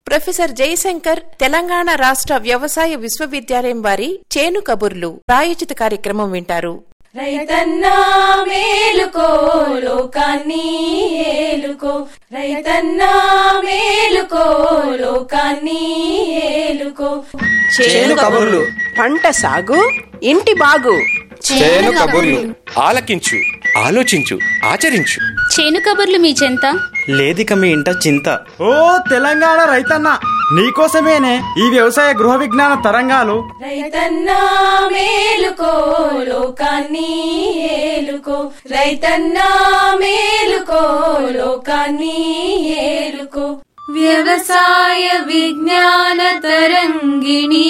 professor Jayashankar Telangana రాష్ట్ర వ్యవసాయ విశ్వవిద్యాలయం వారి చేను కబుర్లు ప్రాయోజిత కార్యక్రమం వింటారు రైతన్నా మేలుకో లోకాన్ని ఏలుకో రైతన్నా మేలుకో లోకాన్ని ఏలుకో చేను కబుర్లు పంట సాగు ఇంటి బాగు చేను కబుర్లు ఆలకించు ఆలోచించు ఆచరించు చేను కబుర్లు మీ చెంత లేదిక మీ ఇంట చింత ఓ తెలంగాణ రైతన్న నీకోసమేనే ఈ వ్యవసాయ గృహ విజ్ఞాన తరంగాలు రైతన్నా మేలుకో లోకాన్ని ఏలుకో రైతన్నా మేలుకో లోకాన్ని ఏలుకో వ్యవసాయ విజ్ఞాన తరంగిణి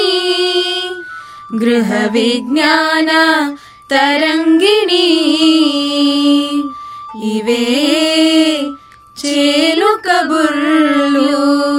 గృహ విజ్ఞాన తరంగిణి ఇవే చేలు కబుర్లు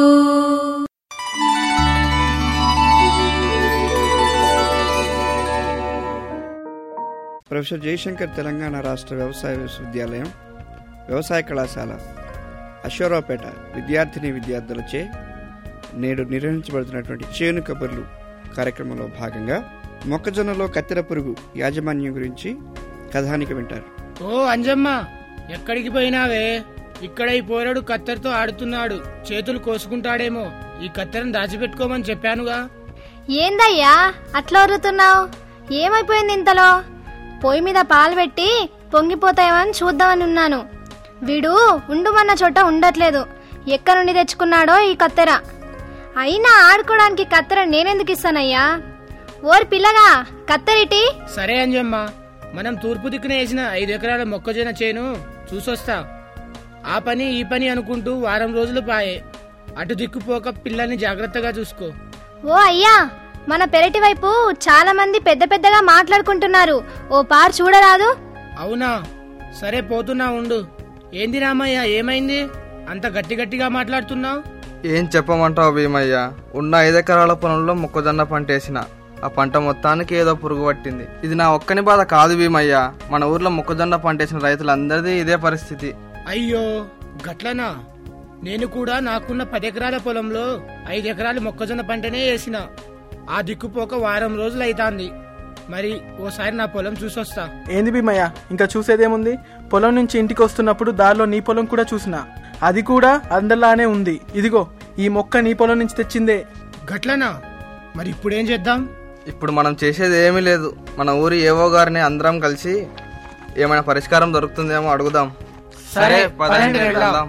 ప్రొఫెసర్ జయశంకర్ తెలంగాణ రాష్ట్ర వ్యవసాయ విశ్వవిద్యాలయం వ్యవసాయ కళాశాల అశ్వరావుపేట విద్యార్థిని విద్యార్థులచే నేడు నిర్వహించబడుతున్నటువంటి చేను కబుర్లు కార్యక్రమంలో భాగంగా మొక్కజొన్నలో కత్తెర పురుగు యాజమాన్యం గురించి కథానిక వింటారు ఓ అంజమ్మ ఎక్కడికి పోయినావే ఇక్కడ ఈ పోరడు కత్తెరతో ఆడుతున్నాడు చేతులు కోసుకుంటాడేమో ఈ కత్తెరను దాచిపెట్టుకోమని చెప్పానుగా ఏందయ్యా అట్లా వరుతున్నావు ఏమైపోయింది ఇంతలో పొయ్యి మీద పాలు పెట్టి పొంగిపోతాయేమని చూద్దామని ఉన్నాను వీడు ఉండుమన్న చోట ఉండట్లేదు ఎక్కడి నుండి తెచ్చుకున్నాడో ఈ కత్తెర అయినా ఆడుకోవడానికి కత్తెర నేనెందుకు ఇస్తానయ్యా ఓరి పిల్లగా కత్తెరిటి సరే అంజమ్మ మనం తూర్పు దిక్కున వేసిన ఐదు ఎకరాల మొక్కజొన్న చేను చూసొస్తా ఆ పని ఈ పని అనుకుంటూ వారం రోజులు పాయే అటు దిక్కుపోక పిల్లల్ని జాగ్రత్తగా చూసుకో ఓ అయ్యా మన పెరటి వైపు చాలా మంది పెద్ద పెద్దగా మాట్లాడుకుంటున్నారు ఓ పార్ చూడరాదు అవునా సరే పోతున్నా ఉండు ఏంది రామయ్య ఏమైంది అంత గట్టి గట్టిగా మాట్లాడుతున్నావు ఏం చెప్పమంటావు భీమయ్య ఉన్న ఐదెకరాల పొలంలో మొక్కజొన్న పంట వేసిన ఆ పంట మొత్తానికి ఏదో పురుగు పట్టింది ఇది నా ఒక్కని బాధ కాదు భీమయ్య మన ఊర్లో మొక్కజొన్న పంట వేసిన రైతులందరిది ఇదే పరిస్థితి అయ్యో గట్లనా నేను కూడా నాకున్న పది ఎకరాల పొలంలో ఐదు ఎకరాలు మొక్కజొన్న పంటనే వేసిన ఆ దిక్కుపోక వారం రోజులు అయితాంది మరి ఓసారి నా పొలం చూసొస్తా ఏంది భీమయ్య ఇంకా చూసేదేముంది పొలం నుంచి ఇంటికి వస్తున్నప్పుడు దారిలో నీ పొలం కూడా చూసిన అది కూడా అందరిలానే ఉంది ఇదిగో ఈ మొక్క నీ పొలం నుంచి తెచ్చిందే గట్లనా మరి ఇప్పుడేం చేద్దాం ఇప్పుడు మనం చేసేది ఏమీ లేదు మన ఊరి ఏవో గారిని అందరం కలిసి ఏమైనా పరిష్కారం దొరుకుతుందేమో అడుగుదాం సరే, పదండి పదండి వెళ్దాం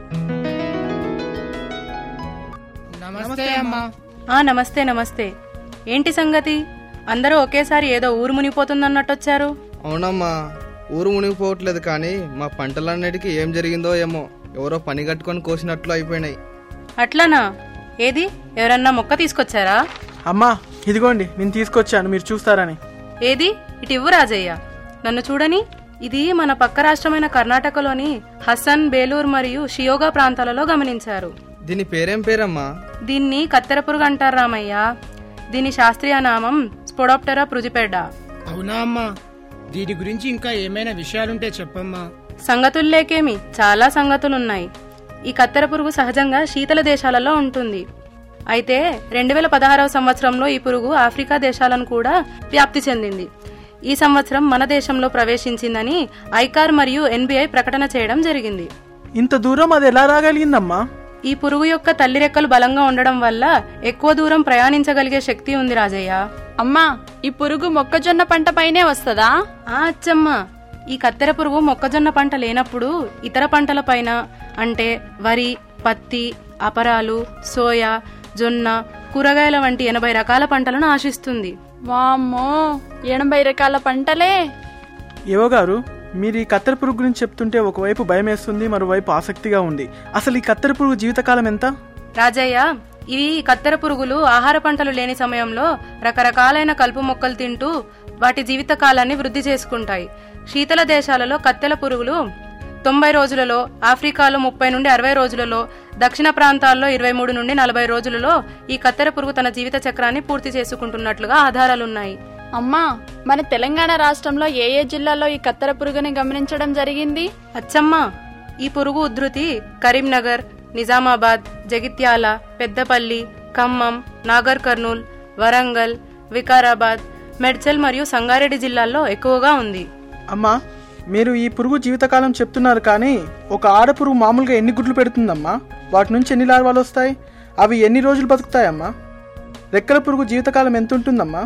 నమస్తే అమ్మా ఆ నమస్తే నమస్తే ఏంటి సంగతి అందరూ ఒకేసారి ఏదో ఊరు మునిగిపోతుందన్నట్టొచ్చారు అవునమ్మా ఊరు మునిగిపోవట్లేదు కానీ మా పంటలన్నిటికీ ఏం జరిగిందో ఏమో ఎవరో పని కట్టుకొని కోసినట్లు అయిపోయినాయి అట్లనా ఏది ఎవరన్నా మొక్క తీసుకొచ్చారా అమ్మా ఇదిగోండి నేను తీసుకొచ్చాను మీరు చూస్తారని ఏది ఇటు ఇవ్వు రాజయ్య నన్ను చూడని ఇది మన పక్క రాష్ట్రమైన కర్ణాటకలోని హసన్ బేలూర్ మరియు షియోగా ప్రాంతాలలో గమనించారు దీని పేరేం పేరమ్మా దీన్ని కత్తెర పురుగు అంటారు రామయ్య దీని శాస్త్రీయ నామం స్పొడోప్టెరా పృజిపెడ్డా అవునా అమ్మా దీని గురించి ఇంకా ఏమైనా విషయాలుంటే చెప్పమ్మా సంగతుల్లేకేమి చాలా సంగతులున్నాయి ఈ కత్తెర పురుగు సహజంగా శీతల దేశాలలో ఉంటుంది అయితే రెండు వేల పదహారవ సంవత్సరంలో ఈ పురుగు ఆఫ్రికా దేశాలను కూడా వ్యాప్తి చెందింది ఈ సంవత్సరం మన దేశంలో ప్రవేశించిందని ఐకార్ మరియు ఎన్బిఐ ప్రకటన చేయడం జరిగింది ఇంత దూరం అది ఎలా రాగలిగిందమ్మా ఈ పురుగు యొక్క తల్లి రెక్కలు బలంగా ఉండడం వల్ల ఎక్కువ దూరం ప్రయాణించగలిగే శక్తి ఉంది రాజయ్య అమ్మా ఈ పురుగు మొక్కజొన్న పంట పైనే వస్తుందా ఆ అచ్చమ్మ ఈ కత్తెర పురుగు మొక్కజొన్న పంట లేనప్పుడు ఇతర పంటల పైన అంటే వరి పత్తి అపరాలు సోయా జొన్న కూరగాయల వంటి ఎనభై రకాల పంటలను ఆశిస్తుంది వామ్మో ఎనభై రకాల పంటలే ఏవో గారు మీరు ఈ కత్తెర పురుగు గురించి చెప్తుంటే ఒకవైపు భయం వేస్తుంది మరోవైపు ఆసక్తిగా ఉంది అసలు ఈ కత్తెర పురుగు జీవితకాలం ఎంత రాజయ్య ఇవి కత్తెర పురుగులు ఆహార పంటలు లేని సమయంలో రకరకాలైన కలుపు మొక్కలు తింటూ వాటి జీవిత కాలాన్ని వృద్ధి చేసుకుంటాయి శీతల దేశాలలో కత్తెల పురుగులు తొంభై రోజులలో ఆఫ్రికాలో ముప్పై నుండి అరవై రోజులలో దక్షిణ ప్రాంతాల్లో ఇరవై మూడు నుండి నలభై రోజులలో ఈ కత్తెర పురుగు తన జీవిత చక్రాన్ని పూర్తి చేసుకుంటున్నట్లుగా ఆధారాలున్నాయి అమ్మా మన తెలంగాణ రాష్ట్రంలో ఏ ఏ జిల్లాలో ఈ కత్తెర పురుగుని గమనించడం జరిగింది అచ్చమ్మా ఈ పురుగు ఉధృతి కరీంనగర్ నిజామాబాద్ జగిత్యాల పెద్దపల్లి ఖమ్మం నాగర్ కర్నూల్ వరంగల్ వికారాబాద్ మెడ్చల్ మరియు సంగారెడ్డి జిల్లాల్లో ఎక్కువగా ఉంది అమ్మా మీరు ఈ పురుగు జీవితకాలం చెప్తున్నారు కానీ ఒక ఆడ పురుగు మామూలుగా ఎన్ని గుడ్లు పెడుతుందమ్మా వాటి నుంచి ఎన్ని లార్వాలు వస్తాయి అవి ఎన్ని రోజులు బతుకుతాయమ్మా రెక్కల పురుగు జీవితకాలం ఎంత ఉంటుందమ్మా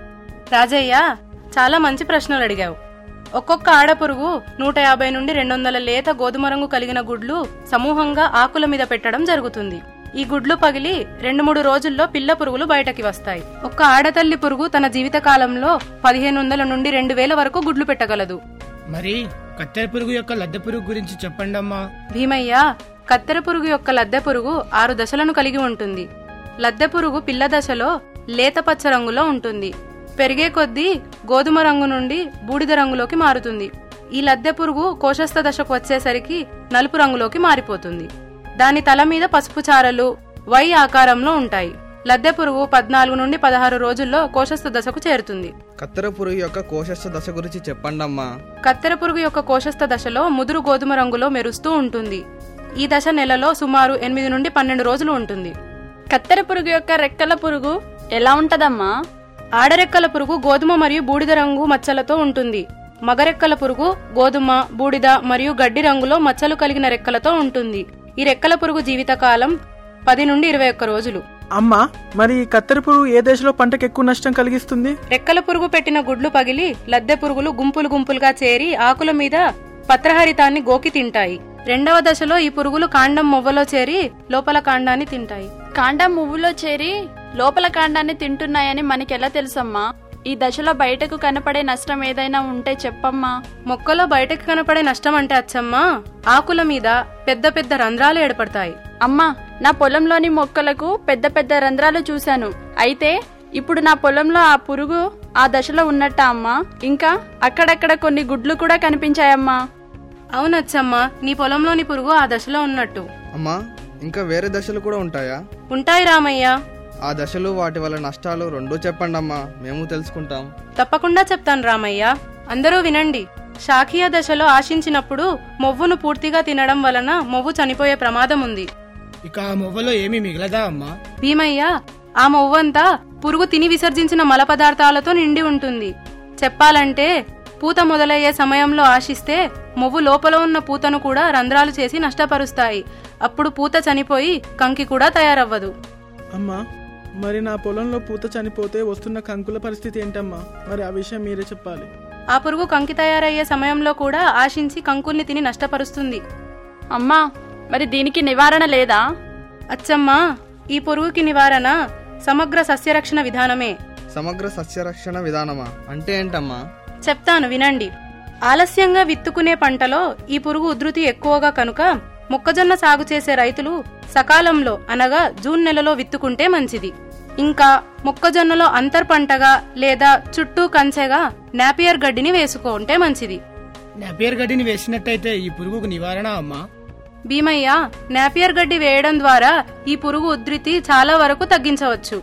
రాజయ్య చాలా మంచి ప్రశ్నలు అడిగావు ఒక్కొక్క ఆడపురుగు నూట యాభై నుండి రెండు వందల లేత గోధుమ రంగు కలిగిన గుడ్లు సమూహంగా ఆకుల మీద పెట్టడం జరుగుతుంది ఈ గుడ్లు పగిలి రెండు మూడు రోజుల్లో పిల్ల పురుగులు బయటకి వస్తాయి ఒక్క ఆడతల్లి పురుగు తన జీవిత కాలంలో పదిహేను వందల నుండి రెండు వేల వరకు గుడ్లు పెట్టగలదు మరి కత్తెర పురుగు యొక్క లద్దె పురుగు గురించి చెప్పండి అమ్మా భీమయ్య కత్తెర పురుగు యొక్క లద్దె పురుగు ఆరు దశలను కలిగి ఉంటుంది లద్దె పురుగు పిల్ల దశలో లేత పచ్చ రంగులో ఉంటుంది పెరిగే కొద్దీ గోధుమ రంగు నుండి బూడిద రంగులోకి మారుతుంది ఈ లద్దె పురుగు కోశస్థ దశకు వచ్చేసరికి నలుపు రంగులోకి మారిపోతుంది దాని తల మీద పసుపు చారలు వై ఆకారంలో ఉంటాయి లద్దె పురుగు పద్నాలుగు నుండి పదహారు రోజుల్లో కోశస్థ దశకు చేరుతుంది కత్తెర పురుగు యొక్క కోశస్థ దశ గురించి చెప్పండమ్మా కత్తెర పురుగు యొక్క కోశస్థ దశలో ముదురు గోధుమ రంగులో మెరుస్తూ ఉంటుంది ఈ దశ నెలలో సుమారు ఎనిమిది నుండి పన్నెండు రోజులు ఉంటుంది కత్తెర పురుగు యొక్క రెక్కల పురుగు ఎలా ఉంటదమ్మా ఆడరెక్కల పురుగు గోధుమ మరియు బూడిద రంగు మచ్చలతో ఉంటుంది మగరెక్కల పురుగు గోధుమ బూడిద మరియు గడ్డి రంగులో మచ్చలు కలిగిన రెక్కలతో ఉంటుంది ఈ రెక్కల పురుగు జీవితకాలం పది నుండి ఇరవై ఒక్క రోజులు అమ్మా మరి ఈ కత్తెర పురుగు ఏ దశలో పంటకు ఎక్కువ నష్టం కలిగిస్తుంది రెక్కల పురుగు పెట్టిన గుడ్లు పగిలి లద్దె పురుగులు గుంపులు గుంపులుగా చేరి ఆకుల మీద పత్రహరితాన్ని గోకి తింటాయి రెండవ దశలో ఈ పురుగులు కాండం మొవ్వలో చేరి లోపల కాండాన్ని తింటాయి కాండం మువ్వులో చేరి లోపల కాండాన్ని తింటున్నాయని మనకెలా తెలుసమ్మా ఈ దశలో బయటకు కనపడే నష్టం ఏదైనా ఉంటే చెప్పమ్మా మొక్కలో బయటకు కనపడే నష్టం అంటే అచ్చమ్మా ఆకుల మీద పెద్ద పెద్ద రంధ్రాలు ఏర్పడతాయి అమ్మా నా పొలంలోని మొక్కలకు పెద్ద పెద్ద రంధ్రాలు చూశాను అయితే ఇప్పుడు నా పొలంలో ఆ పురుగు ఆ దశలో ఉన్నట్టా అమ్మా ఇంకా అక్కడక్కడ కొన్ని గుడ్లు కూడా కనిపించాయమ్మా అవునచ్చమ్మా నీ పొలంలోని పురుగు ఆ దశలో ఉన్నట్టు అమ్మా ఇంకా వేరే దశలు కూడా ఉంటాయా ఉంటాయి రామయ్య ఆ దశలు వాటి వల్ల నష్టాలు రెండూ చెప్పండమ్మా మేము తెలుసుకుంటాం తప్పకుండా చెప్తాను రామయ్య అందరూ వినండి శాఖీయ దశలో ఆశించినప్పుడు మొవ్వును పూర్తిగా తినడం వలన మొవ్వు చనిపోయే ప్రమాదం ఉంది ఇక ఆ మొవ్వలో ఏమీ మిగలదా అమ్మా భీమయ్య ఆ మొవ్వంతా పురుగు తిని విసర్జించిన మల పదార్థాలతో నిండి ఉంటుంది చెప్పాలంటే పూత మొదలయ్యే సమయంలో ఆశిస్తే మొవ్వు లోపల ఉన్న పూతను కూడా రంధ్రాలు చేసి నష్టపరుస్తాయి అప్పుడు పూత చనిపోయి కంకి కూడా తయారవ్వదు అమ్మా మరి నా పొలంలో పూత చనిపోతే వస్తున్న కంకుల పరిస్థితి ఏంటమ్మా మరి ఆ విషయం మీరే చెప్పాలి ఆ పురుగు కంకి తయారయ్యే సమయంలో కూడా ఆశించి కంకుల్ని తిని నష్టపరుస్తుంది అమ్మా మరి దీనికి నివారణ లేదా అచ్చమ్మా ఈ పురుగుకి నివారణ సమగ్ర సస్యరక్షణ విధానమే సమగ్ర సస్యరక్షణ విధానమా అంటే ఏంటమ్మా చెప్తాను వినండి ఆలస్యంగా విత్తుకునే పంటలో ఈ పురుగు ఉధృతి ఎక్కువగా కనుక మొక్కజొన్న సాగు చేసే రైతులు సకాలంలో అనగా జూన్ నెలలో విత్తుకుంటే మంచిది ఇంకా మొక్కజొన్నలో అంతర్ పంటగా లేదా చుట్టూ కంచెగా నాపియర్ గడ్డిని వేసుకుంటే మంచిది నాపియర్ గడ్డిని వేసినట్టయితే ఈ పురుగుకు నివారణ అమ్మా భీమయ్య నాపియర్ గడ్డి వేయడం ద్వారా ఈ పురుగు ఉధృతి చాలా వరకు తగ్గించవచ్చు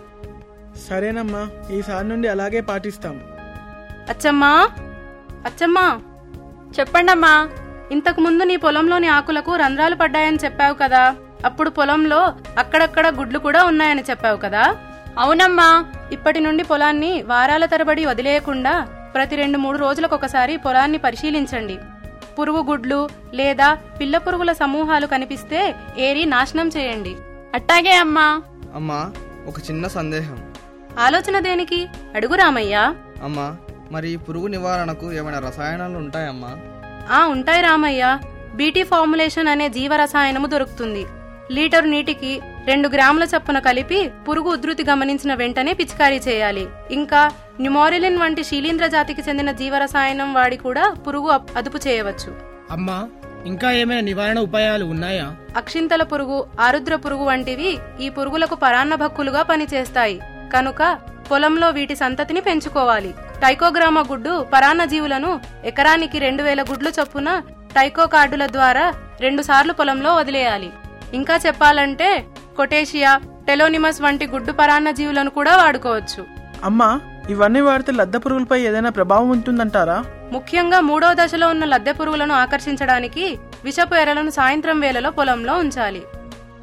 సరేనమ్మా ఈసారి నుండి అలాగే పాటిస్తాం అచ్చమ్మా అచ్చమ్మా చెప్పండమ్మా ఇంతకు ముందు నీ పొలంలోని ఆకులకు రంధ్రాలు పడ్డాయని చెప్పావు కదా అప్పుడు పొలంలో అక్కడక్కడ గుడ్లు కూడా ఉన్నాయని చెప్పావు కదా అవునమ్మా ఇప్పటి నుండి పొలాన్ని వారాల తరబడి వదిలేయకుండా ప్రతి రెండు మూడు రోజులకు ఒకసారి పొలాన్ని పరిశీలించండి పురుగు గుడ్లు లేదా పిల్ల పురుగుల సమూహాలు కనిపిస్తే ఏరి నాశనం చేయండి అట్టాగే అమ్మా అమ్మా ఒక చిన్న సందేహం ఆలోచన దేనికి అడుగు రామయ్యా అమ్మా మరి ఈ పురుగు నివారణకు ఏమైనా రసాయనాలు ఉంటాయమ్మా ఆ ఉంటాయి రామయ్య బీటీ ఫార్ములేషన్ అనే జీవరసాయనము దొరుకుతుంది లీటరు నీటికి రెండు గ్రాముల చప్పున కలిపి పురుగు ఉధృతి గమనించిన వెంటనే పిచికారీ చేయాలి ఇంకా న్యూమోరిలిన్ వంటి శీలీంద్ర జాతికి చెందిన జీవరసాయనం వాడి కూడా పురుగు అప్- అదుపు చేయవచ్చు అమ్మా ఇంకా ఏమైనా నివారణ ఉపాయాలు ఉన్నాయా అక్షింతల పురుగు ఆరుద్ర పురుగు వంటివి ఈ పురుగులకు పరాన్నభక్కులుగా పనిచేస్తాయి కనుక పొలంలో వీటి సంతతిని పెంచుకోవాలి టైకోగ్రామా గుడ్డు పరాన్న జీవులను ఎకరానికి రెండు వేల గుడ్లు చొప్పున టైకో కార్డుల ద్వారా రెండు సార్లు పొలంలో వదిలేయాలి ఇంకా చెప్పాలంటే కొటేషియా టెలోనిమస్ వంటి గుడ్డు పరాన్న జీవులను కూడా వాడుకోవచ్చు అమ్మా ఇవన్నీ వాడితే లద్ద పురుగులపై ఏదైనా ప్రభావం ఉంటుందంటారా ముఖ్యంగా మూడో దశలో ఉన్న లద్దె పురుగులను ఆకర్షించడానికి విషపు ఎరలను సాయంత్రం వేళలో పొలంలో ఉంచాలి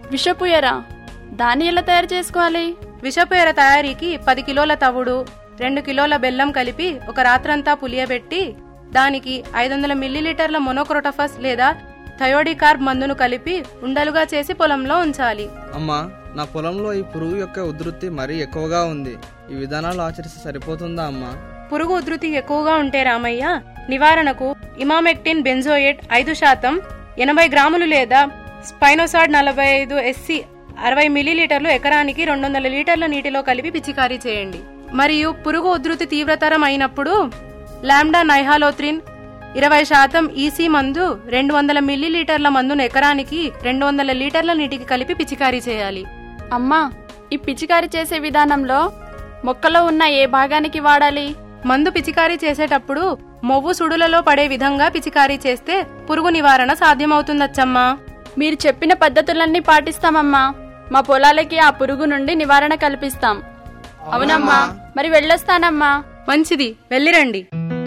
విషపు ఎర దాన్ని ఎలా తయారు చేసుకోవాలి విషపు ఎర తయారీకి పది కిలోల తవుడు రెండు కిలోల బెల్లం కలిపి ఒక రాత్రంతా పులియబెట్టి దానికి ఐదు వందల మిల్లీలీటర్ల మొనోక్రోటోఫస్ లేదా థయోడికార్బ్ మందును కలిపి ఉండలుగా చేసి పొలంలో ఉంచాలి అమ్మా నా పొలంలో ఈ పురుగు యొక్క ఉధృతి మరీ ఎక్కువగా ఉంది ఈ విధానాలు ఆచరిస్తే సరిపోతుందా అమ్మా పురుగు ఉధృతి ఎక్కువగా ఉంటే రామయ్య నివారణకు ఇమామెక్టిన్ బెంజోయేట్ ఐదు శాతం ఎనభై గ్రాములు లేదా స్పైనోసాడ్ నలభై ఐదు ఎస్సి అరవై మిల్లీలీటర్లు ఎకరానికి రెండు వందల లీటర్ల నీటిలో కలిపి పిచికారీ చేయండి మరియు పురుగు ఉధృతి తీవ్రతరం అయినప్పుడు లాండా నైహాలోత్రిన్ ఇరవై శాతం ఈసీ మందు రెండు వందల మిల్లీలీటర్ల మందును ఎకరానికి రెండు వందల లీటర్ల నీటికి కలిపి పిచికారీ చేయాలి అమ్మా ఈ పిచికారీ చేసే విధానంలో మొక్కలో ఉన్న ఏ భాగానికి వాడాలి మందు పిచికారీ చేసేటప్పుడు మొవ్వు సుడులలో పడే విధంగా పిచికారీ చేస్తే పురుగు నివారణ సాధ్యమవుతుందచ్చమ్మా మీరు చెప్పిన పద్ధతులన్నీ పాటిస్తామమ్మా మా పొలాలకి ఆ పురుగు నుండి నివారణ కల్పిస్తాం అవునమ్మా మరి వెళ్ళొస్తానమ్మా మంచిది వెళ్ళిరండి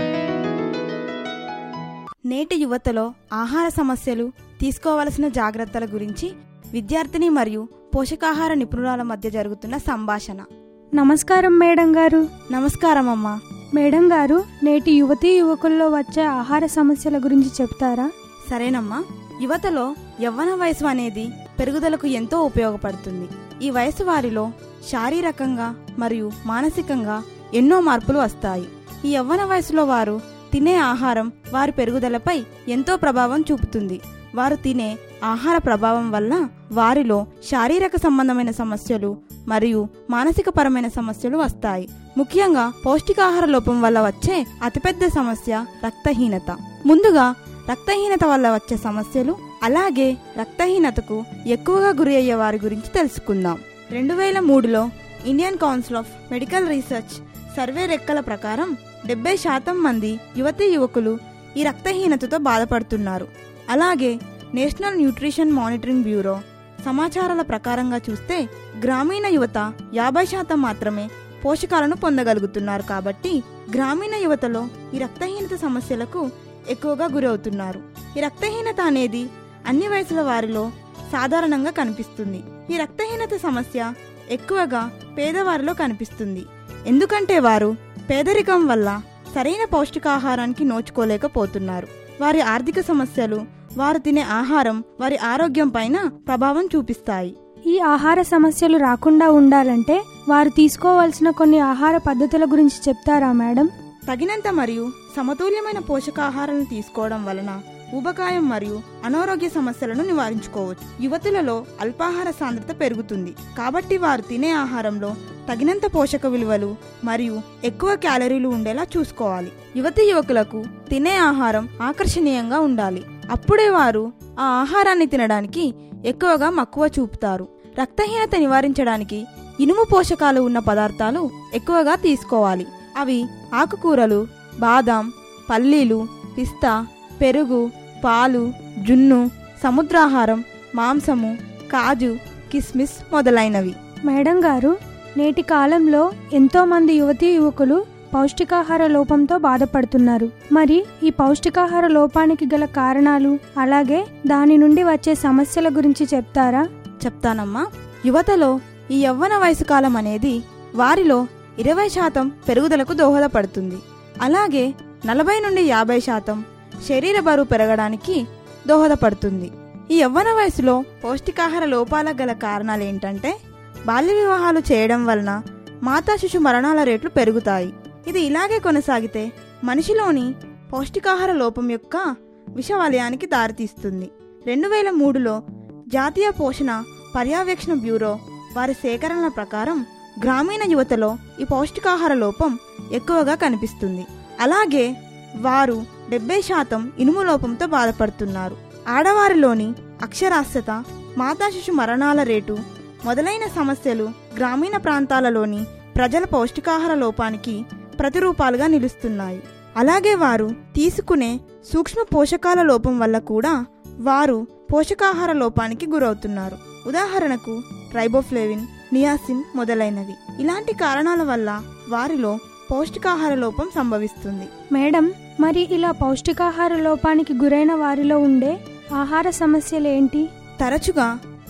నేటి యువతలో ఆహార సమస్యలు తీసుకోవలసిన జాగ్రత్తల గురించి విద్యార్థిని మరియు పోషకాహార నిపుణురాల మధ్య జరుగుతున్న సంభాషణ నమస్కారం మేడం గారు నమస్కారం అమ్మా మేడం గారు నేటి యువతీ యువకుల్లో వచ్చే ఆహార సమస్యల గురించి చెప్తారా సరేనమ్మా యువతలో యవ్వన వయసు అనేది పెరుగుదలకు ఎంతో ఉపయోగపడుతుంది ఈ వయసు వారిలో శారీరకంగా మరియు మానసికంగా ఎన్నో మార్పులు వస్తాయి ఈ యవ్వన వయసులో వారు తినే ఆహారం వారి పెరుగుదలపై ఎంతో ప్రభావం చూపుతుంది వారు తినే ఆహార ప్రభావం వల్ల వారిలో శారీరక సంబంధమైన సమస్యలు మరియు మానసిక పరమైన సమస్యలు వస్తాయి ముఖ్యంగా పౌష్టికాహార లోపం వల్ల వచ్చే అతిపెద్ద సమస్య రక్తహీనత ముందుగా రక్తహీనత వల్ల వచ్చే సమస్యలు అలాగే రక్తహీనతకు ఎక్కువగా గురి అయ్యే వారి గురించి తెలుసుకుందాం రెండు వేల మూడులో Indian council of medical research survey రెక్కల ప్రకారం డెబ్బై శాతం మంది యువతీ యువకులు ఈ రక్తహీనతతో బాధపడుతున్నారు అలాగే నేషనల్ న్యూట్రిషన్ మానిటరింగ్ బ్యూరో సమాచారాల ప్రకారంగా చూస్తే గ్రామీణ యువత యాభై శాతం మాత్రమే పోషకాలను పొందగలుగుతున్నారు కాబట్టి గ్రామీణ యువతలో ఈ రక్తహీనత సమస్యలకు ఎక్కువగా గురవుతున్నారు ఈ రక్తహీనత అనేది అన్ని వయసుల వారిలో సాధారణంగా కనిపిస్తుంది ఈ రక్తహీనత సమస్య ఎక్కువగా పేదవారిలో కనిపిస్తుంది ఎందుకంటే వారు పేదరికం వల్ల సరైన పౌష్టికాహారానికి నోచుకోలేకపోతున్నారు వారి ఆర్థిక సమస్యలు వారు తినే ఆహారం వారి ఆరోగ్యం పైన ప్రభావం చూపిస్తాయి ఈ ఆహార సమస్యలు రాకుండా ఉండాలంటే వారు తీసుకోవాల్సిన కొన్ని ఆహార పద్ధతుల గురించి చెప్తారా మేడం తగినంత మరియు సమతుల్యమైన పోషకాహారాలను తీసుకోవడం వలన ఊబకాయం మరియు అనారోగ్య సమస్యలను నివారించుకోవచ్చు యువతులలో అల్పాహార సాంద్రత పెరుగుతుంది కాబట్టి వారు తినే ఆహారంలో తగినంత పోషక విలువలు మరియు ఎక్కువ క్యాలరీలు ఉండేలా చూసుకోవాలి యువతి యువకులకు తినే ఆహారం ఆకర్షణీయంగా ఉండాలి అప్పుడే వారు ఆ ఆహారాన్ని తినడానికి ఎక్కువగా మక్కువ చూపుతారు రక్తహీనత నివారించడానికి ఇనుము పోషకాలు ఉన్న పదార్థాలు ఎక్కువగా తీసుకోవాలి అవి ఆకుకూరలు బాదాం పల్లీలు పిస్తా పెరుగు పాలు జున్ను సముద్రాహారం మాంసము కాజు కిస్మిస్ మొదలైనవి మేడం గారు నేటి కాలంలో ఎంతో మంది యువతీ యువకులు పౌష్టికాహార లోపంతో బాధపడుతున్నారు మరి ఈ పౌష్టికాహార లోపానికి గల కారణాలు అలాగే దాని నుండి వచ్చే సమస్యల గురించి చెప్తారా చెప్తానమ్మా యువతలో ఈ యవ్వన వయసు కాలం అనేది వారిలో ఇరవై శాతం పెరుగుదలకు దోహదపడుతుంది అలాగే నలభై నుండి యాభై శాతం శరీర బరువు పెరగడానికి దోహదపడుతుంది ఈ యవ్వన వయసులో పౌష్టికాహార లోపాల గల కారణాలు ఏంటంటే బాల్య వివాహాలు చేయడం వలన మాతా శిశు మరణాల రేట్లు పెరుగుతాయి ఇది ఇలాగే కొనసాగితే మనిషిలోని పౌష్టికాహార లోపం యొక్క విషవలయానికి దారితీస్తుంది రెండు వేల మూడులో జాతీయ పోషణ పర్యవేక్షణ బ్యూరో వారి సేకరణల ప్రకారం గ్రామీణ యువతలో ఈ పౌష్టికాహార లోపం ఎక్కువగా కనిపిస్తుంది అలాగే వారు డెబ్బై శాతం ఇనుము లోపంతో బాధపడుతున్నారు ఆడవారిలోని అక్షరాస్యత మాతా శిశు మరణాల రేటు మొదలైన సమస్యలు గ్రామీణ ప్రాంతాలలోని ప్రజల పౌష్టికాహార లోపానికి ప్రతిరూపాలుగా నిలుస్తున్నాయి అలాగే వారు తీసుకునే సూక్ష్మ పోషకాల లోపం వల్ల కూడా వారు పోషకాహార లోపానికి గురవుతున్నారు ఉదాహరణకు ట్రైబోఫ్లేవిన్ నియాసిన్ మొదలైనవి ఇలాంటి కారణాల వల్ల వారిలో పౌష్టికాహార లోపం సంభవిస్తుంది మేడం మరి ఇలా పౌష్టికాహార లోపానికి గురైన వారిలో ఉండే ఆహార సమస్యలు ఏంటి తరచుగా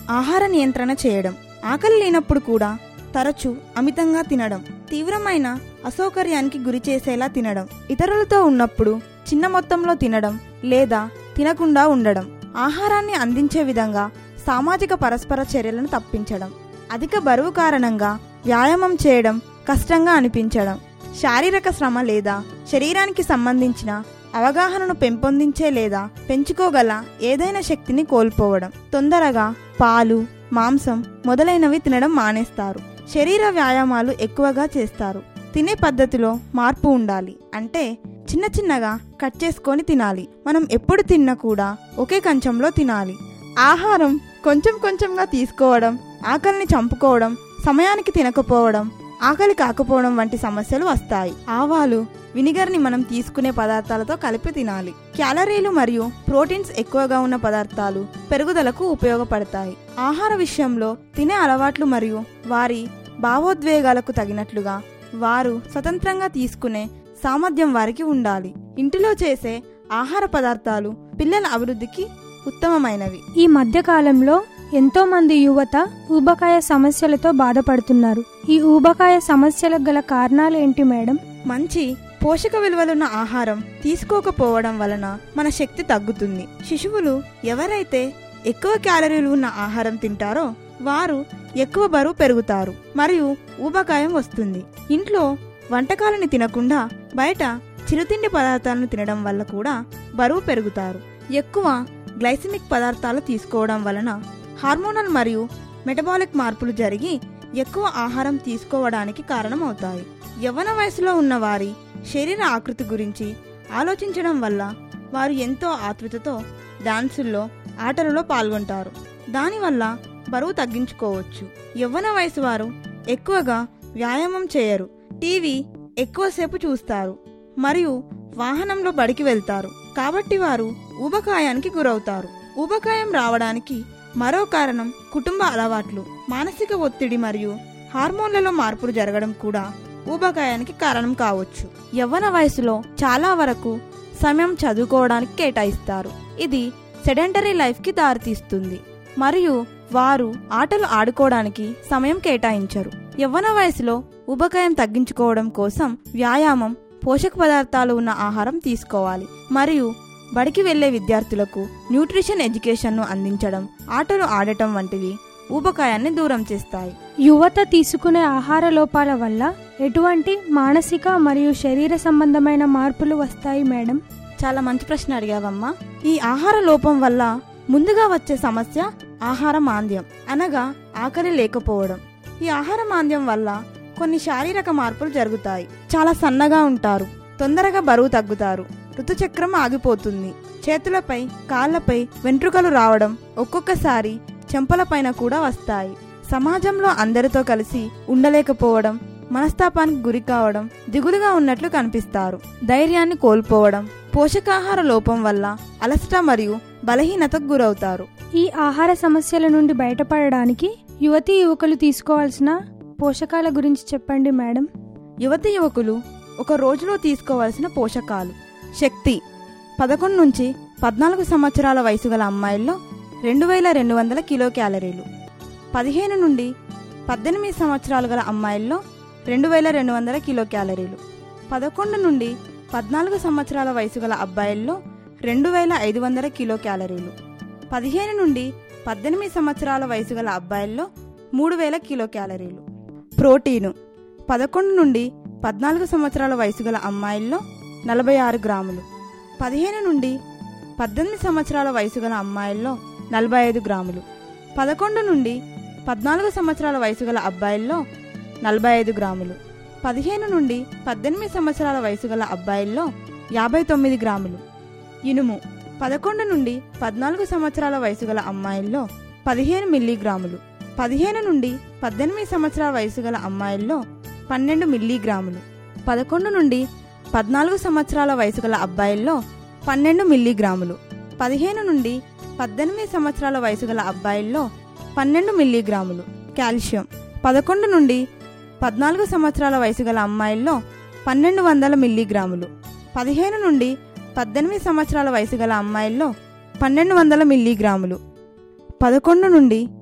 ఆహార నియంత్రణ చేయడం ఆకలి లేనప్పుడు కూడా తరచూ అమితంగా తినడం తీవ్రమైన అసౌకర్యానికి గురి చేసేలా తినడం ఇతరులతో ఉన్నప్పుడు చిన్న మొత్తంలో తినడం లేదా తినకుండా ఉండడం ఆహారాన్ని అందించే విధంగా సామాజిక పరస్పర చర్యలను తప్పించడం అధిక బరువు కారణంగా వ్యాయామం చేయడం కష్టంగా అనిపించడం శారీరక శ్రమ లేదా శరీరానికి సంబంధించిన అవగాహనను పెంపొందించే లేదా పెంచుకోగల ఏదైనా శక్తిని కోల్పోవడం తొందరగా పాలు మాంసం మొదలైనవి తినడం మానేస్తారు శరీర వ్యాయామాలు ఎక్కువగా చేస్తారు తినే పద్ధతిలో మార్పు ఉండాలి అంటే చిన్న చిన్నగా కట్ చేసుకొని తినాలి మనం ఎప్పుడు తిన్నా కూడా ఒకే కంచంలో తినాలి ఆహారం కొంచెం కొంచెంగా తీసుకోవడం ఆకలిని చంపుకోవడం సమయానికి తినకపోవడం ఆకలి కాకపోవడం వంటి సమస్యలు వస్తాయి ఆవాలు వినిగర్ని మనం తీసుకునే పదార్థాలతో కలిపి తినాలి క్యాలరీలు మరియు ప్రోటీన్స్ ఎక్కువగా ఉన్న పదార్థాలు పెరుగుదలకు ఉపయోగపడతాయి ఆహార విషయంలో తినే అలవాట్లు మరియు వారి భావోద్వేగాలకు తగినట్లుగా వారు స్వతంత్రంగా తీసుకునే సామర్థ్యం వారికి ఉండాలి ఇంటిలో చేసే ఆహార పదార్థాలు పిల్లల అభివృద్ధికి ఉత్తమమైనవి ఈ మధ్యకాలంలో ఎంతో మంది యువత ఊబకాయ సమస్యలతో బాధపడుతున్నారు ఈ ఊబకాయ సమస్యలకు గల కారణాలు ఏంటి మేడం మంచి పోషక విలువలున్న ఆహారం తీసుకోకపోవడం వలన మన శక్తి తగ్గుతుంది శిశువులు ఎవరైతే ఎక్కువ క్యాలరీలు ఉన్న ఆహారం తింటారో వారు ఎక్కువ బరువు పెరుగుతారు మరియు ఊబకాయం వస్తుంది ఇంట్లో వంటకాలను తినకుండా బయట చిరుతిండి పదార్థాలను తినడం వల్ల కూడా బరువు పెరుగుతారు ఎక్కువ గ్లైసిమిక్ పదార్థాలు తీసుకోవడం వలన హార్మోనల్ మరియు మెటబాలిక్ మార్పులు జరిగి ఎక్కువ ఆహారం తీసుకోవడానికి కారణమవుతాయి యవ్వన వయసులో ఉన్న వారి శరీర ఆకృతి గురించి ఆలోచించడం వల్ల వారు ఎంతో ఆతృతతో డాన్సుల్లో ఆటలలో పాల్గొంటారు దానివల్ల బరువు తగ్గించుకోవచ్చు యవ్వన వయసు వారు ఎక్కువగా వ్యాయామం చేయరు టీవీ ఎక్కువసేపు చూస్తారు మరియు వాహనంలో బడికి వెళ్తారు కాబట్టి వారు ఊబకాయానికి గురవుతారు ఊబకాయం రావడానికి మరో కారణం కుటుంబ అలవాట్లు మానసిక ఒత్తిడి మరియు హార్మోన్లలో మార్పులు జరగడం కూడా ఊబకాయానికి కారణం కావచ్చు యవ్వన వయసులో చాలా వరకు సమయం చదువుకోవడానికి కేటాయిస్తారు ఇది సెడెంటరీ లైఫ్కి దారితీస్తుంది మరియు వారు ఆటలు ఆడుకోవడానికి సమయం కేటాయించరు యవ్వన వయసులో ఉబకాయం తగ్గించుకోవడం కోసం వ్యాయామం పోషక పదార్థాలు ఉన్న ఆహారం తీసుకోవాలి మరియు బడికి వెళ్లే విద్యార్థులకు న్యూట్రిషన్ ఎడ్యుకేషన్ను అందించడం ఆటలు ఆడటం వంటివి ఊబకాయాన్ని దూరం చేస్తాయి యువత తీసుకునే ఆహార లోపాల వల్ల ఎటువంటి మానసిక మరియు శరీర సంబంధమైన మార్పులు వస్తాయి మేడం చాలా మంచి ప్రశ్న అడిగావమ్మా ఈ ఆహార లోపం వల్ల ముందుగా వచ్చే సమస్య ఆహార మాంద్యం అనగా ఆకలి లేకపోవడం ఈ ఆహార మాంద్యం వల్ల కొన్ని శారీరక మార్పులు జరుగుతాయి చాలా సన్నగా ఉంటారు తొందరగా బరువు తగ్గుతారు ఋతుచక్రం ఆగిపోతుంది చేతులపై కాళ్లపై వెంట్రుకలు రావడం ఒక్కొక్కసారి చెంపలపైన కూడా వస్తాయి సమాజంలో అందరితో కలిసి ఉండలేకపోవడం మనస్తాపానికి గురి కావడం దిగులుగా ఉన్నట్లు కనిపిస్తారు ధైర్యాన్ని కోల్పోవడం పోషకాహార లోపం వల్ల అలసట మరియు బలహీనతకు గురవుతారు ఈ ఆహార సమస్యల నుండి బయటపడడానికి యువతీ యువకులు తీసుకోవాల్సిన పోషకాల గురించి చెప్పండి మేడం యువతి యువకులు ఒక రోజులో తీసుకోవాల్సిన పోషకాలు శక్తి పదకొండు నుంచి పద్నాలుగు సంవత్సరాల వయసు గల అమ్మాయిల్లో రెండు వేల రెండు వందల కిలో క్యాలరీలు పదిహేను నుండి పద్దెనిమిది సంవత్సరాలు గల అమ్మాయిల్లో రెండు వేల రెండు వందల కిలో క్యాలరీలు పదకొండు నుండి పద్నాలుగు సంవత్సరాల వయసు గల అబ్బాయిల్లో రెండు వేల ఐదు వందల కిలో క్యాలరీలు పదిహేను నుండి పద్దెనిమిది సంవత్సరాల వయసు గల అబ్బాయిల్లో మూడు వేల కిలో క్యాలరీలు ప్రోటీను పదకొండు నుండి పద్నాలుగు సంవత్సరాల వయసు గల అమ్మాయిల్లో నలభై ఆరు గ్రాములు పదిహేను నుండి పద్దెనిమిది సంవత్సరాల వయసు గల అమ్మాయిల్లో నలభై ఐదు గ్రాములు పదకొండు నుండి పద్నాలుగు సంవత్సరాల వయసు గల అబ్బాయిల్లో నలభై ఐదు గ్రాములు పదిహేను నుండి పద్దెనిమిది సంవత్సరాల వయసు గల అబ్బాయిల్లో యాభై తొమ్మిది గ్రాములు ఇనుము పదకొండు నుండి పద్నాలుగు సంవత్సరాల వయసు గల అమ్మాయిల్లో పదిహేను మిల్లీగ్రాములు పదిహేను నుండి పద్దెనిమిది సంవత్సరాల వయసు గల అమ్మాయిల్లో పన్నెండు మిల్లీగ్రాములు పదకొండు నుండి పద్నాలుగు సంవత్సరాల వయసు గల అబ్బాయిల్లో పన్నెండు మిల్లీగ్రాములు పదిహేను నుండి పద్దెనిమిది సంవత్సరాల వయసు గల అబ్బాయిల్లో పన్నెండు మిల్లీగ్రాములు కాల్షియం పదకొండు నుండి పద్నాలుగు సంవత్సరాల వయసు గల అమ్మాయిల్లో పన్నెండు వందల మిల్లీగ్రాములు పదిహేను నుండి పద్దెనిమిది సంవత్సరాల వయసు గల అమ్మాయిల్లో పన్నెండు వందల మిల్లీగ్రాములు పదకొండు నుండి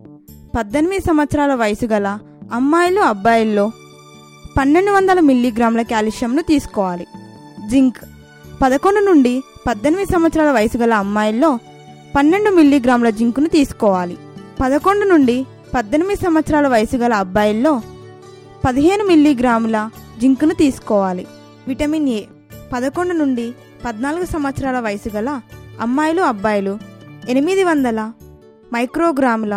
పద్దెనిమిది సంవత్సరాల వయసు గల అమ్మాయిలు అబ్బాయిల్లో పన్నెండు వందల మిల్లీగ్రాముల కాల్షియంను తీసుకోవాలి జింక్ పదకొండు నుండి పద్దెనిమిది సంవత్సరాల వయసు గల అమ్మాయిల్లో పన్నెండు మిల్లీగ్రాముల జింకును తీసుకోవాలి పదకొండు నుండి పద్దెనిమిది సంవత్సరాల వయసు గల అబ్బాయిల్లో పదిహేను మిల్లీగ్రాముల జింకును తీసుకోవాలి విటమిన్ ఏ పదకొండు నుండి పద్నాలుగు సంవత్సరాల వయసు గల అమ్మాయిలు అబ్బాయిలు ఎనిమిది వందల మైక్రోగ్రాముల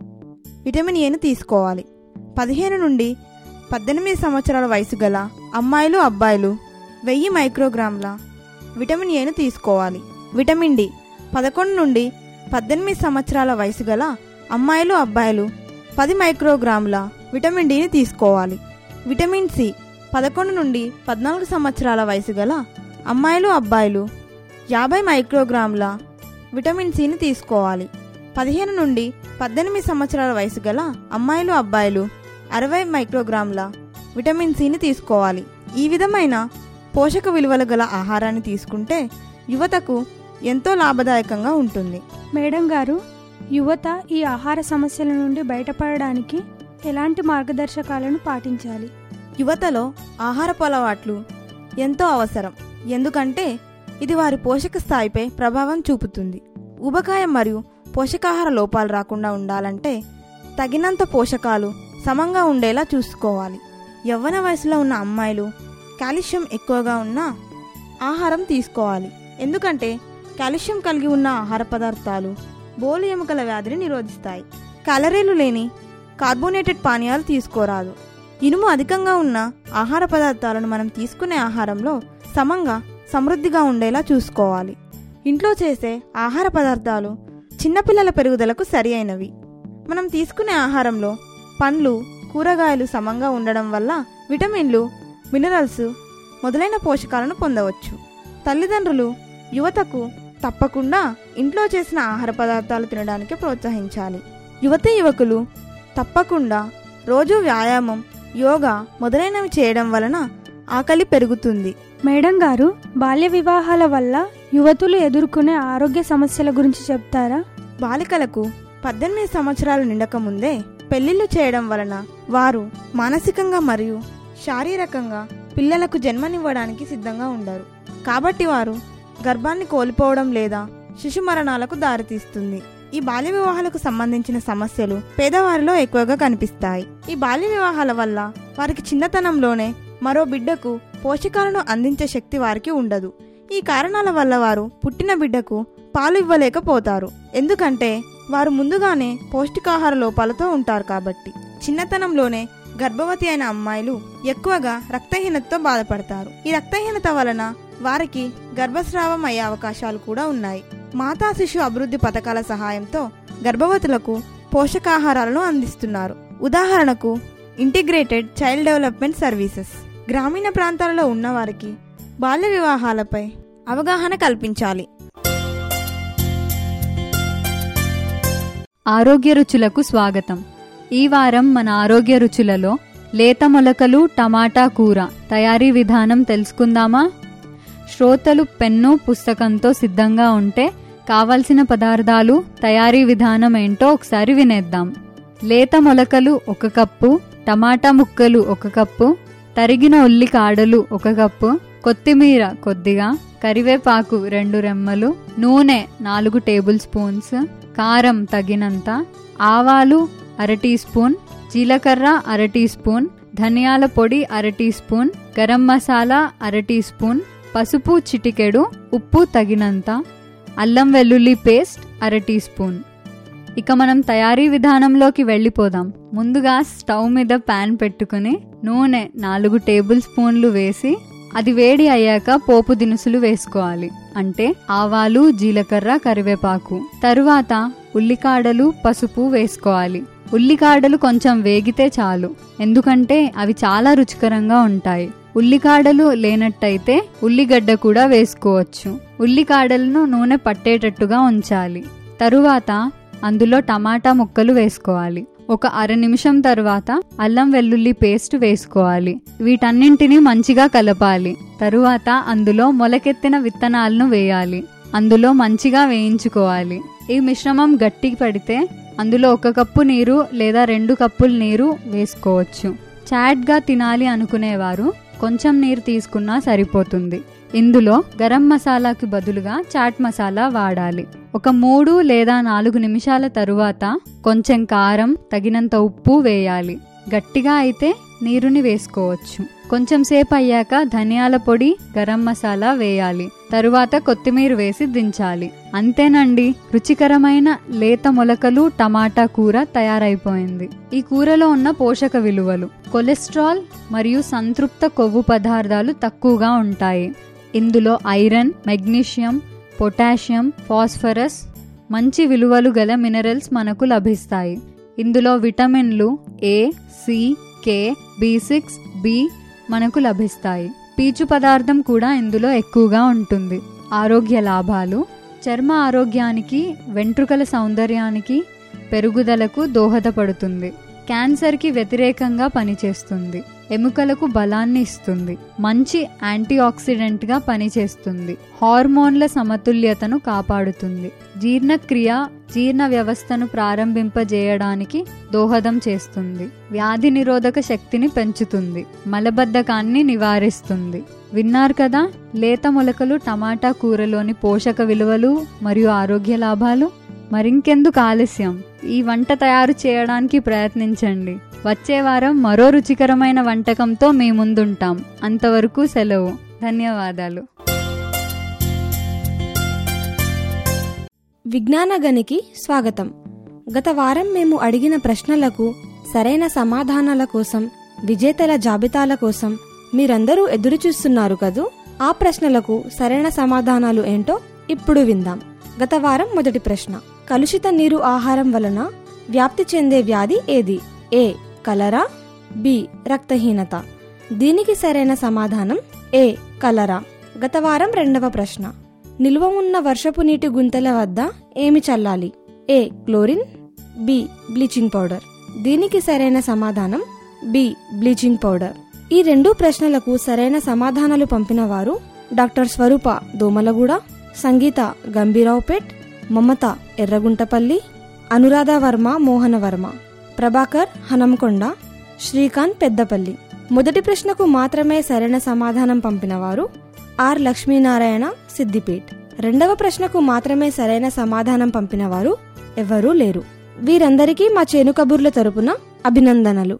విటమిన్ ఏను తీసుకోవాలి పదిహేను నుండి పద్దెనిమిది సంవత్సరాల వయసు గల అమ్మాయిలు అబ్బాయిలు వెయ్యి మైక్రోగ్రాముల విటమిన్ ఏను తీసుకోవాలి విటమిన్ డి పదకొండు నుండి పద్దెనిమిది సంవత్సరాల వయసు గల అమ్మాయిలు అబ్బాయిలు పది మైక్రోగ్రాముల విటమిన్ డిని తీసుకోవాలి విటమిన్ సి పదకొండు నుండి పద్నాలుగు సంవత్సరాల వయసు గల అమ్మాయిలు అబ్బాయిలు యాభై మైక్రోగ్రాముల విటమిన్ సిని తీసుకోవాలి పదిహేను నుండి పద్దెనిమిది సంవత్సరాల వయసు గల అమ్మాయిలు అబ్బాయిలు అరవై మైక్రోగ్రాముల విటమిన్ సిని తీసుకోవాలి ఈ విధమైన పోషక విలువలు గల ఆహారాన్ని తీసుకుంటే యువతకు ఎంతో లాభదాయకంగా ఉంటుంది మేడం గారు యువత ఈ ఆహార సమస్యల నుండి బయటపడడానికి ఎలాంటి మార్గదర్శకాలను పాటించాలి యువతలో ఆహారపు అలవాట్లు ఎంతో అవసరం ఎందుకంటే ఇది వారి పోషక స్థాయిపై ప్రభావం చూపుతుంది ఊబకాయం మరియు పోషకాహార లోపాలు రాకుండా ఉండాలంటే తగినంత పోషకాలు సమంగా ఉండేలా చూసుకోవాలి యవ్వన వయసులో ఉన్న అమ్మాయిలు కాల్షియం ఎక్కువగా ఉన్న ఆహారం తీసుకోవాలి ఎందుకంటే కాల్షియం కలిగి ఉన్న ఆహార పదార్థాలు బోలు ఎముకల వ్యాధిని నిరోధిస్తాయి క్యాలరీలు లేని కార్బోనేటెడ్ పానీయాలు తీసుకోరాదు ఇనుము అధికంగా ఉన్న ఆహార పదార్థాలను మనం తీసుకునే ఆహారంలో సమంగా సమృద్ధిగా ఉండేలా చూసుకోవాలి ఇంట్లో చేసే ఆహార పదార్థాలు చిన్నపిల్లల పెరుగుదలకు సరి అయినవి మనం తీసుకునే ఆహారంలో పండ్లు కూరగాయలు సమంగా ఉండడం వల్ల విటమిన్లు మినరల్స్ మొదలైన పోషకాలను పొందవచ్చు తల్లిదండ్రులు యువతకు తప్పకుండా ఇంట్లో చేసిన ఆహార పదార్థాలు తినడానికి ప్రోత్సహించాలి యువతి యువకులు తప్పకుండా రోజు వ్యాయామం యోగా మొదలైనవి చేయడం వలన ఆకలి పెరుగుతుంది మేడం గారు బాల్య వివాహాల వల్ల యువతులు ఎదుర్కొనే ఆరోగ్య సమస్యల గురించి చెప్తారా బాలికలకు పద్దెనిమిది సంవత్సరాలు నిండక ముందే పెళ్లిళ్లు చేయడం వలన వారు మానసికంగా మరియు శారీరకంగా పిల్లలకు జన్మనివ్వడానికి సిద్ధంగా ఉండరు కాబట్టి వారు గర్భాన్ని కోల్పోవడం లేదా శిశు మరణాలకు దారితీస్తుంది ఈ బాల్య వివాహాలకు సంబంధించిన సమస్యలు పేదవారిలో ఎక్కువగా కనిపిస్తాయి ఈ బాల్య వివాహాల వల్ల వారికి చిన్నతనంలోనే మరో బిడ్డకు పోషకాలను అందించే శక్తి వారికి ఉండదు ఈ కారణాల వల్ల వారు పుట్టిన బిడ్డకు పాలు ఇవ్వలేకపోతారు ఎందుకంటే వారు ముందుగానే పౌష్టికాహార లోపాలతో ఉంటారు కాబట్టి చిన్నతనంలోనే గర్భవతి అయిన అమ్మాయిలు ఎక్కువగా రక్తహీనతతో బాధపడతారు ఈ రక్తహీనత వలన వారికి గర్భస్రావం అయ్యే అవకాశాలు కూడా ఉన్నాయి మాతా శిశు అభివృద్ధి పథకాల సహాయంతో గర్భవతులకు పోషకాహారాలను అందిస్తున్నారు ఉదాహరణకు ఇంటిగ్రేటెడ్ చైల్డ్ డెవలప్మెంట్ సర్వీసెస్ గ్రామీణ ప్రాంతాలలో ఉన్నవారికి బాల్య వివాహాలపై అవగాహన కల్పించాలి ఆరోగ్య రుచులకు స్వాగతం ఈ వారం మన ఆరోగ్య రుచులలో లేత మొలకలు టమాటా కూర తయారీ విధానం తెలుసుకుందామా శ్రోతలు పెన్ను పుస్తకంతో సిద్ధంగా ఉంటే కావలసిన పదార్థాలు తయారీ విధానం ఏంటో ఒకసారి వినేద్దాం లేత మొలకలు ఒక కప్పు టమాటా ముక్కలు ఒక కప్పు తరిగిన ఉల్లి కాడలు ఒక కప్పు కొత్తిమీర కొద్దిగా కరివేపాకు రెండు రెమ్మలు నూనె నాలుగు టేబుల్ స్పూన్స్ కారం తగినంత ఆవాలు అర టీ స్పూన్ జీలకర్ర అర టీ స్పూన్ ధనియాల పొడి అర టీ స్పూన్ గరం మసాలా అర టీ స్పూన్ పసుపు చిటికెడు ఉప్పు తగినంత అల్లం వెల్లుల్లి పేస్ట్ అర టీ స్పూన్ ఇక మనం తయారీ విధానంలోకి వెళ్ళిపోదాం ముందుగా స్టవ్ మీద ప్యాన్ పెట్టుకుని నూనె నాలుగు టేబుల్ స్పూన్లు వేసి అది వేడి అయ్యాక పోపు దినుసులు వేసుకోవాలి అంటే ఆవాలు జీలకర్ర కరివేపాకు తరువాత ఉల్లికాడలు పసుపు వేసుకోవాలి ఉల్లికాడలు కొంచెం వేగితే చాలు ఎందుకంటే అవి చాలా రుచికరంగా ఉంటాయి ఉల్లికాడలు లేనట్టయితే ఉల్లిగడ్డ కూడా వేసుకోవచ్చు ఉల్లికాడలను నూనె పట్టేటట్టుగా ఉంచాలి తరువాత అందులో టమాటా ముక్కలు వేసుకోవాలి ఒక అర నిమిషం తర్వాత అల్లం వెల్లుల్లి పేస్ట్ వేసుకోవాలి వీటన్నింటినీ మంచిగా కలపాలి తరువాత అందులో మొలకెత్తిన విత్తనాలను వేయాలి అందులో మంచిగా వేయించుకోవాలి ఈ మిశ్రమం గట్టి పడితే అందులో ఒక కప్పు నీరు లేదా రెండు కప్పుల నీరు వేసుకోవచ్చు చాట్గా తినాలి అనుకునేవారు కొంచెం నీరు తీసుకున్నా సరిపోతుంది ఇందులో గరం మసాలాకి బదులుగా చాట్ మసాలా వాడాలి ఒక మూడు లేదా నాలుగు నిమిషాల తరువాత కొంచెం కారం తగినంత ఉప్పు వేయాలి గట్టిగా అయితే నీరుని వేసుకోవచ్చు కొంచెం సేపు అయ్యాక ధనియాల పొడి గరం మసాలా వేయాలి తరువాత కొత్తిమీర వేసి దించాలి అంతేనండి రుచికరమైన లేత మొలకలు టమాటా కూర తయారైపోయింది ఈ కూరలో ఉన్న పోషక విలువలు కొలెస్ట్రాల్ మరియు సంతృప్త కొవ్వు పదార్థాలు తక్కువగా ఉంటాయి ఇందులో ఐరన్ మెగ్నీషియం పొటాషియం ఫాస్ఫరస్ మంచి విలువలు గల మినరల్స్ మనకు లభిస్తాయి ఇందులో విటమిన్లు A C K B six B మనకు లభిస్తాయి పీచు పదార్థం కూడా ఇందులో ఎక్కువగా ఉంటుంది ఆరోగ్య లాభాలు చర్మ ఆరోగ్యానికి వెంట్రుకల సౌందర్యానికి పెరుగుదలకు దోహదపడుతుంది క్యాన్సర్కి వ్యతిరేకంగా పనిచేస్తుంది ఎముకలకు బలాన్ని ఇస్తుంది మంచి యాంటీ ఆక్సిడెంట్గా పనిచేస్తుంది హార్మోన్ల సమతుల్యతను కాపాడుతుంది జీర్ణక్రియ జీర్ణ వ్యవస్థను ప్రారంభింపజేయడానికి దోహదం చేస్తుంది వ్యాధి నిరోధక శక్తిని పెంచుతుంది మలబద్ధకాన్ని నివారిస్తుంది విన్నారు కదా లేత మొలకలు టమాటా కూరలోని పోషక విలువలు మరియు ఆరోగ్య లాభాలు మరింకెందుకు ఆలస్యం ఈ వంట తయారు చేయడానికి ప్రయత్నించండి వచ్చే వారం మరో రుచికరమైన వంటకంతో మీ ముందుంటాం అంతవరకు సెలవు ధన్యవాదాలు విజ్ఞానగనికి స్వాగతం గత వారం మేము అడిగిన ప్రశ్నలకు సరైన సమాధానాల కోసం విజేతల జాబితాల కోసం మీరందరూ ఎదురుచూస్తున్నారు కదూ ఆ ప్రశ్నలకు సరైన సమాధానాలు ఏంటో ఇప్పుడు విందాం గత వారం మొదటి ప్రశ్న కలుషిత నీరు ఆహారం వలన వ్యాప్తి చెందే వ్యాధి ఏది ఏ కలరా బి రక్తహీనత దీనికి సరైన సమాధానం ఏ కలరా గత వారం రెండవ ప్రశ్న నిల్వ ఉన్న వర్షపు నీటి గుంతల వద్ద ఏమి చల్లాలి A chlorine B bleaching powder దీనికి సరైన సమాధానం బి బ్లీచింగ్ పౌడర్ ఈ రెండు ప్రశ్నలకు సరైన సమాధానాలు పంపిన వారు డాక్టర్ స్వరూప దోమలగూడ సంగీత గంభీరావుపేట్ మమత ఎర్రగుంటపల్లి అనురాధ వర్మ మోహన వర్మ ప్రభాకర్ హనంకొండ శ్రీకాంత్ పెద్దపల్లి మొదటి ప్రశ్నకు మాత్రమే సరైన సమాధానం పంపిన వారు ఆర్ లక్ష్మీనారాయణ సిద్దిపేట్ రెండవ ప్రశ్నకు మాత్రమే సరైన సమాధానం పంపిన వారు ఎవ్వరూ లేరు వీరందరికీ మా చేను కబుర్ల తరపున అభినందనలు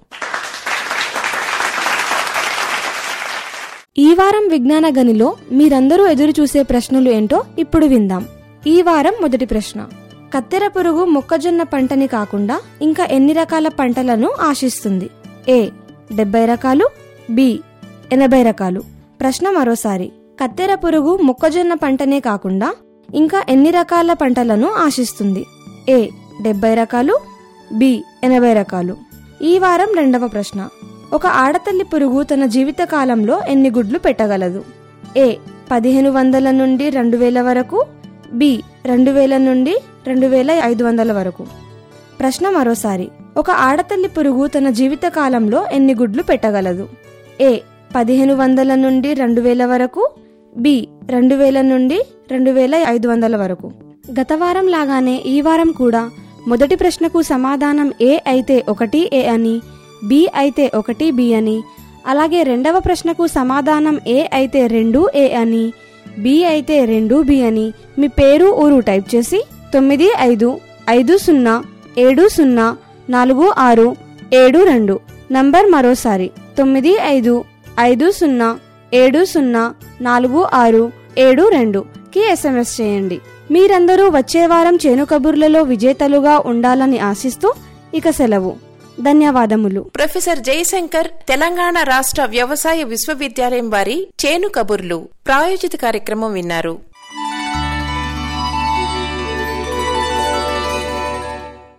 ఈ వారం విజ్ఞాన గనిలో మీరందరూ ఎదురు చూసే ప్రశ్నలు ఏంటో ఇప్పుడు విందాం ఈ వారం మొదటి ప్రశ్న కత్తెర పురుగు మొక్కజొన్న పంటని కాకుండా ఇంకా ఎన్ని రకాల పంటలను ఆశిస్తుంది ఏ డెబ్బై రకాలు బి ఎనభై రకాలు ప్రశ్న మరోసారి కత్తెర పురుగు మొక్కజొన్న పంటనే కాకుండా ఇంకా ఎన్ని రకాల పంటలను ఆశిస్తుంది ఏ డెబ్బై రకాలు బి ఎనభై రకాలు ఈ వారం రెండవ ప్రశ్న ఒక ఆడతల్లి పురుగు తన జీవిత కాలంలో ఎన్ని గుడ్లు పెట్టగలదు ఏ పదిహేను వందల నుండి రెండు వేల వరకు బి రెండు వేల నుండి రెండు వేల ఐదు వందల వరకు ప్రశ్న మరోసారి ఒక ఆడతల్లి పురుగు తన జీవిత కాలంలో ఎన్ని గుడ్లు పెట్టగలదు ఏ పదిహేను వందల నుండి రెండు వేల వరకు బి రెండు వేల నుండి రెండు వేల ఐదు వందల వరకు గత వారం లాగానే ఈ వారం కూడా మొదటి ప్రశ్నకు సమాధానం ఏ అయితే ఒకటి ఏ అని బి అయితే ఒకటి బి అని అలాగే రెండవ ప్రశ్నకు సమాధానం ఏ అయితే రెండు ఏ అని బి అయితే రెండు బి అని మీ పేరు ఊరు టైప్ చేసి తొమ్మిది ఐదు ఐదు సున్నా ఏడు సున్నా నాలుగు ఆరు ఏడు రెండు నంబర్ మరోసారి తొమ్మిది ఐదు ఐదు సున్నా ఏడు సున్నా నాలుగు ఆరు ఏడు రెండు కి ఎస్ఎంఎస్ చేయండి మీరందరూ వచ్చే వారం చేను కబుర్లలో విజేతలుగా ఉండాలని ఆశిస్తూ ఇక సెలవు ధన్యవాదములు ప్రొఫెసర్ జయశంకర్ తెలంగాణ రాష్ట్ర వ్యవసాయ విశ్వవిద్యాలయం వారి చేను కబుర్లు ప్రాయోజిత కార్యక్రమం విన్నారు